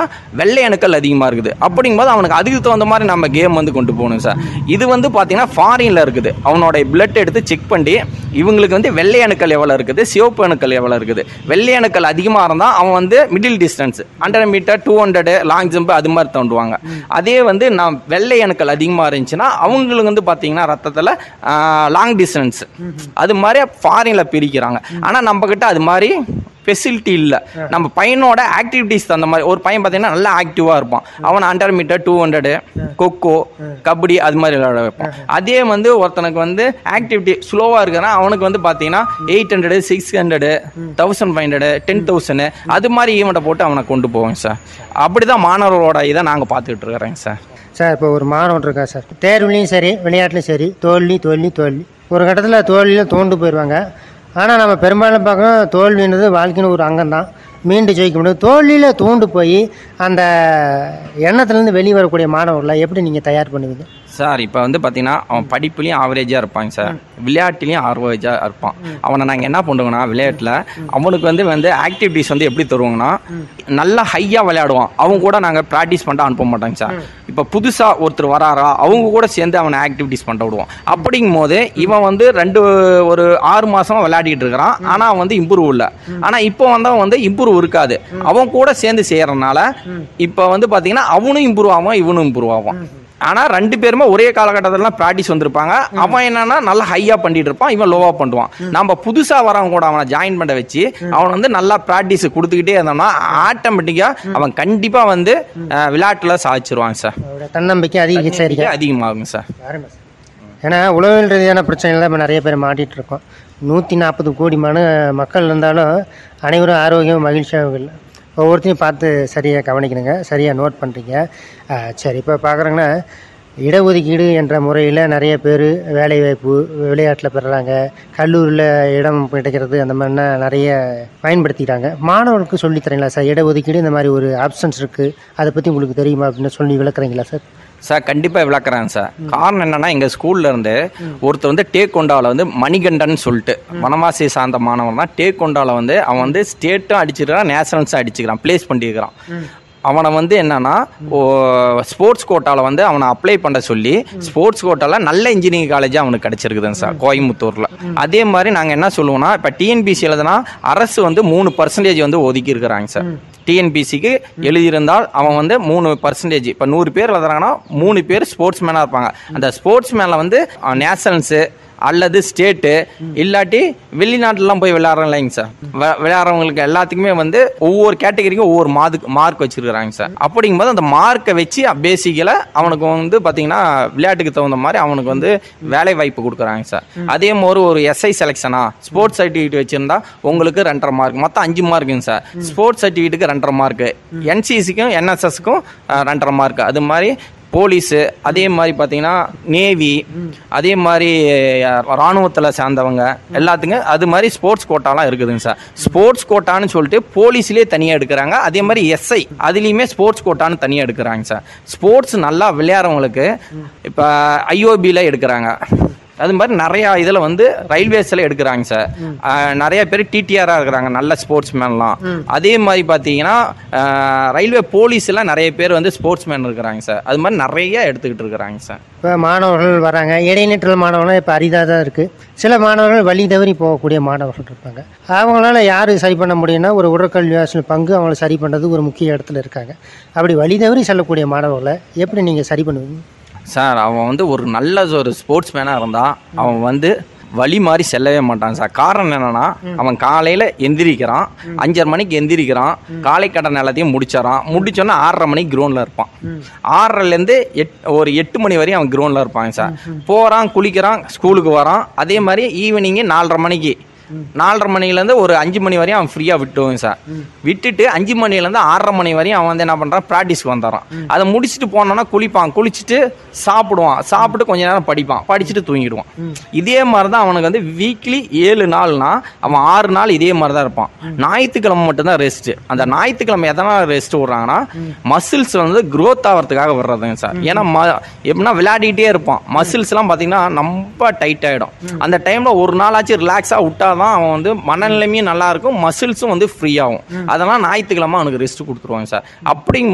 வெள்ளை அணுக்கள் அதிகமாக இருக்குது அப்படிங்கும்போது அவனுக்கு அதுக்கு தகுந்த மாதிரி நம்ம கேம் வந்து கொண்டு போகணும் சார் இது வந்து பார்த்தீங்கன்னா ஃபாரினில் இருக்குது அவனோட பிளட் எடுத்து செக் பண்ணி இவங்களுக்கு வந்து வெள்ளை அணுக்கள் எவ்வளோ இருக்குது சிவப்பு அணுக்கள் எவ்வளோ இருக்குது வெள்ளை அணுக்கள் அதிகமாக இருந்தால் அவன் வந்து middle distance hundred metre two hundred long jump அது மாதிரி தோண்டுவாங்க அதே வந்து நான் வெள்ளை அணுக்கள் அதிகமாக இருந்துச்சுன்னா அவங்களுக்கு வந்து பார்த்தீங்கன்னா ரத்தத்தில் லாங் டிஸ்டன்ஸ் அது மாதிரி ஃபாரினில் பிரிக்கிறாங்க ஆனால் நம்ம கிட்ட அது மாதிரி ஃபெசிலிட்டி இல்லை நம்ம பையனோட ஆக்டிவிட்டீஸ் அந்த மாதிரி ஒரு பையன் பார்த்தீங்கன்னா நல்லா ஆக்டிவாக இருப்பான் அவன் hundred metre two hundred kho-kho kabaddi அது மாதிரி விளையாட வைப்பான் அதே வந்து ஒருத்தனுக்கு வந்து ஆக்டிவிட்டி ஸ்லோவாக இருக்கிறான் அவனுக்கு வந்து பார்த்தீங்கன்னா eight hundred six hundred thousand five hundred ten thousand அது மாதிரி ஈவெண்ட்டை போட்டு அவனை கொண்டு போவோம் சார் அப்படி தான் மாணவர்களோட இதை நாங்கள் பார்த்துக்கிட்டு இருக்கிறேங்க சார் சார் இப்போ ஒரு மாணவன் இருக்கா சார் தேர்வுலையும் சரி விளையாட்டுலையும் சரி தோல்வி தோல்வி தோல்வி ஒரு கட்டத்தில் தோல்வியில் தோண்டு போயிடுவாங்க ஆனால் நம்ம பெரும்பாலும் பார்க்கணும் தோல்வின்றது வாழ்க்கையின் ஒரு அங்கம் தான் மீண்டும் ஜெயிக்க முடியும் தோல்வியில் தூண்டு போய் அந்த எண்ணத்துலேருந்து வெளியே வரக்கூடிய மாணவர்களை எப்படி நீங்கள் தயார் பண்ணுவீங்க சார் இப்போ வந்து பார்த்தீங்கன்னா அவன் படிப்புலையும் ஆவரேஜாக இருப்பாங்க சார் விளையாட்டுலையும் ஆவரேஜாக இருப்பான் அவனை நாங்கள் என்ன பண்ணுவோம்னா விளையாட்டில் அவனுக்கு வந்து வந்து ஆக்டிவிட்டீஸ் வந்து எப்படி தருவாங்கன்னா நல்லா ஹையாக விளையாடுவான் அவங்க கூட நாங்கள் ப்ராக்டிஸ் பண்ண அனுப்ப மாட்டாங்க சார் இப்போ புதுசாக ஒருத்தர் வராரா அவங்க கூட சேர்ந்து அவனை ஆக்டிவிட்டீஸ் பண்ண விடுவோம் அப்படிங்கும் போது இவன் வந்து ரெண்டு ஒரு ஆறு மாசமா விளையாடிட்டு இருக்கிறான் ஆனால் அவன் வந்து இம்ப்ரூவ் இல்லை ஆனால் இப்போ வந்தவன் வந்து இம்ப்ரூவ் இருக்காது அவன் கூட சேர்ந்து செய்யறதுனால இப்போ வந்து பார்த்தீங்கன்னா அவனும் இம்ப்ரூவ் ஆவான் இவனும் இம்ப்ரூவ் ஆவான் ஆனால் ரெண்டு பேருமே ஒரே காலகட்டத்தில் ப்ராக்டிஸ் வந்திருப்பாங்க அவன் என்னன்னா நல்லா ஹையாக பண்ணிட்டு இருப்பான் இவன் லோவாக பண்ணுவான் நம்ம புதுசாக வரவங்க கூட அவனை ஜாயின் பண்ண வச்சு அவன் வந்து நல்லா ப்ராக்டிஸ் கொடுத்துக்கிட்டே இருந்தோம்னா ஆட்டோமேட்டிக்காக அவன் கண்டிப்பாக வந்து அஹ், விளையாட்டுல சாதிச்சிருவாங்க சார் அவரோட தன்னம்பிக்கை அதிக சரிங்க அதிகமாகும் சார் ஏன்னா உளவியல் ரீதியான பிரச்சனைகள் நம்ம நிறைய பேர் மாட்டிகிட்டு இருக்கோம் நூற்றி நாற்பது கோடி மனு மக்கள் இருந்தாலும் அனைவரும் ஆரோக்கியம் மகிழ்ச்சியாக இல்லை ஒவ்வொருத்தையும் பார்த்து சரியாக கவனிக்கணுங்க சரியாக நோட் பண்ணுறீங்க சரி இப்போ பார்க்குறோங்கன்னா இடஒதுக்கீடு என்ற முறையில் நிறைய பேர் வேலைவாய்ப்பு விளையாட்டில் பெறுறாங்க கல்லூரியில் இடம் கிடைக்கிறது அந்த மாதிரிலாம் நிறைய பயன்படுத்திக்கிறாங்க மாணவர்களுக்கு சொல்லித் தரீங்களா சார் இடஒதுக்கீடு இந்த மாதிரி ஒரு ஆப்ஷன்ஸ் இருக்குது அதை பற்றி உங்களுக்கு தெரியுமா அப்படின்னு சொல்லி விளக்குறீங்களா சார் சார் கண்டிப்பாக விளக்குறேன் சார் காரணம் என்னன்னா எங்கள் ஸ்கூல்ல இருந்து ஒருத்தர் வந்து டேக்கொண்டாவில் வந்து மணிகண்டன் சொல்லிட்டு வனவாசி சார்ந்த மாணவன் தான் டேக்கொண்டாவில் வந்து அவன் வந்து ஸ்டேட்டும் அடிச்சிருக்கான் நேஷனல்ஸும் அடிச்சுக்கிறான் பிளேஸ் பண்ணியிருக்கிறான் அவனை வந்து என்னன்னா ஸ்போர்ட்ஸ் கோட்டாவில் வந்து அவனை அப்ளை பண்ண சொல்லி ஸ்போர்ட்ஸ் கோட்டாவில் நல்ல இன்ஜினியரிங் காலேஜ் அவனுக்கு கிடைச்சிருக்குதுங்க சார் கோயம்புத்தூரில் அதே மாதிரி நாங்கள் என்ன சொல்லுவோம்னா இப்போ டிஎன்பிசி எழுதுனா அரசு வந்து மூணு பர்சன்டேஜ் வந்து ஒதுக்கி இருக்கிறாங்க சார் டிஎன்பிசிக்கு எழுதியிருந்தால் அவன் வந்து மூணு பர்சன்டேஜ் இப்போ நூறு பேர் எழுதுறாங்கன்னா மூணு பேர் ஸ்போர்ட்ஸ் மேனாக இருப்பாங்க அந்த ஸ்போர்ட்ஸ் மேனில் வந்து நேஷனல்ஸு அல்லது ஸ்டேட்டு இல்லாட்டி வெளிநாட்டுலாம் போய் விளையாடுறோம் இல்லைங்க சார் வி- விளையாடுறவங்களுக்கு எல்லாத்துக்குமே வந்து ஒவ்வொரு கேட்டகரிக்கும் ஒவ்வொரு மார்க் மார்க் வச்சிருக்கிறாங்க சார் அப்படிங்கும்போது அந்த மார்க்கை வச்சு பேசிக்கில் அவனுக்கு வந்து பார்த்தீங்கன்னா விளையாட்டுக்கு தகுந்த மாதிரி அவனுக்கு வந்து வேலை வாய்ப்பு கொடுக்குறாங்க சார் அதே மாதிரி ஒரு எஸ்ஐ செலெக்ஷனா ஸ்போர்ட்ஸ் சர்டிஃபிகேட் வச்சிருந்தா உங்களுக்கு ரெண்டரை மார்க் மொத்தம் அஞ்சு மார்க்குங்க சார் ஸ்போர்ட்ஸ் சர்டிஃபிகேட்டுக்கு ரெண்டரை மார்க்கு என்சிசிக்கும் என்எஸ்எஸ்க்கும் ரெண்டரை மார்க் அது மாதிரி போலீஸு அதே மாதிரி பார்த்தீங்கன்னா நேவி அதே மாதிரி இராணுவத்தில் சேர்ந்தவங்க எல்லாத்துக்கும் அது மாதிரி ஸ்போர்ட்ஸ் கோட்டாலாம் இருக்குதுங்க சார் ஸ்போர்ட்ஸ் கோட்டான்னு சொல்லிட்டு போலீஸ்லேயே தனியாக எடுக்கிறாங்க அதே மாதிரி எஸ்ஐ அதுலேயுமே ஸ்போர்ட்ஸ் கோட்டான்னு தனியாக எடுக்கிறாங்க சார் ஸ்போர்ட்ஸ் நல்லா விளையாடுறவங்களுக்கு இப்போ ஐஓபியில் எடுக்கிறாங்க அது மாதிரி நிறையா இதில் வந்து ரயில்வேஸில் எடுக்கிறாங்க சார் ஆஹ் நிறைய பேர் டிடிஆராக இருக்கிறாங்க நல்ல ஸ்போர்ட்ஸ் மேன்லாம் அதே மாதிரி பார்த்தீங்கன்னா ஆஹ் ரயில்வே போலீஸ்லாம் நிறைய பேர் வந்து ஸ்போர்ட்ஸ் மேன் இருக்கிறாங்க சார் அது மாதிரி நிறைய எடுத்துக்கிட்டு இருக்கிறாங்க சார் இப்போ மாணவர்கள் வராங்க இடைநிற்றல் மாணவர்கள் இப்போ அரிதாக தான் இருக்குது சில மாணவர்கள் வழி தவறி போகக்கூடிய மாணவர்கள் இருப்பாங்க அவங்களால யார் சரி பண்ண முடியும்னா ஒரு உடற்கல்வி ஆசிரியர் பங்கு அவங்கள சரி பண்ணுறது ஒரு முக்கிய இடத்துல இருக்காங்க அப்படி வழி தவறி செல்லக்கூடிய மாணவர்களை எப்படி நீங்கள் சரி பண்ணுவீங்க சார் அவன் வந்து ஒரு நல்ல ஒரு ஸ்போர்ட்ஸ் மேனாக இருந்தால் அவன் வந்து வழி மாதிரி செல்லவே மாட்டான் சார் காரணம் என்னன்னா அவன் காலையில் எந்திரிக்கிறான் அஞ்சரை மணிக்கு எந்திரிக்கிறான் காலை கடன் எல்லாத்தையும் முடிச்சிடறான் முடிச்சோன்னா ஆறரை மணிக்கு கிரவுண்டில் இருப்பான் ஆறரைலேருந்து எட் ஒரு எட்டு மணி வரையும் அவன் கிரவுண்டில் இருப்பாங்க சார் போகிறான் குளிக்கிறான் ஸ்கூலுக்கு வரான் அதே மாதிரி ஈவினிங்கு நாலரை மணிக்கு நாலரை மணிலேருந்து ஒரு அஞ்சு மணி வரையும் அவன் ஃப்ரீயாக விட்டுவோம் சார் விட்டுட்டு அஞ்சு மணிலேருந்து ஆறரை மணி வரையும் அவன் வந்து என்ன பண்ணுறான் ப்ராக்டிஸ்க்கு வந்துடுறான் அதை முடிச்சுட்டு போனோன்னா குளிப்பான் குளிச்சுட்டு சாப்பிடுவான் சாப்பிட்டு கொஞ்ச நேரம் படிப்பான் படிச்சுட்டு தூங்கிடுவான் இதே மாதிரி தான் அவனுக்கு வந்து வீக்லி ஏழு நாள்னா அவன் ஆறு நாள் இதே மாதிரி தான் இருப்பான் ஞாயிற்றுக்கிழமை மட்டும்தான் ரெஸ்ட்டு அந்த ஞாயிற்றுக்கிழமை எதனால் ரெஸ்ட் விட்றாங்கன்னா மசில்ஸ் வந்து growth ஆகிறதுக்காக விடுறதுங்க சார் ஏன்னா ம எப்படின்னா விளையாடிட்டே இருப்பான் மசில்ஸ்லாம் பார்த்தீங்கன்னா ரொம்ப டைட் ஆகிடும் அந்த டைமில் ஒரு நாளாச்சும் ரிலாக்ஸாக விட்டாதான் அவன் வந்து மனநிலைமையும் நல்லா இருக்கும் மசில்ஸும் வந்து ஃப்ரீ ஆகும் அதெல்லாம் ஞாயிற்றுக்கிழமை அவனுக்கு ரெஸ்ட் கொடுத்துருவாங்க சார் அப்படிங்கும்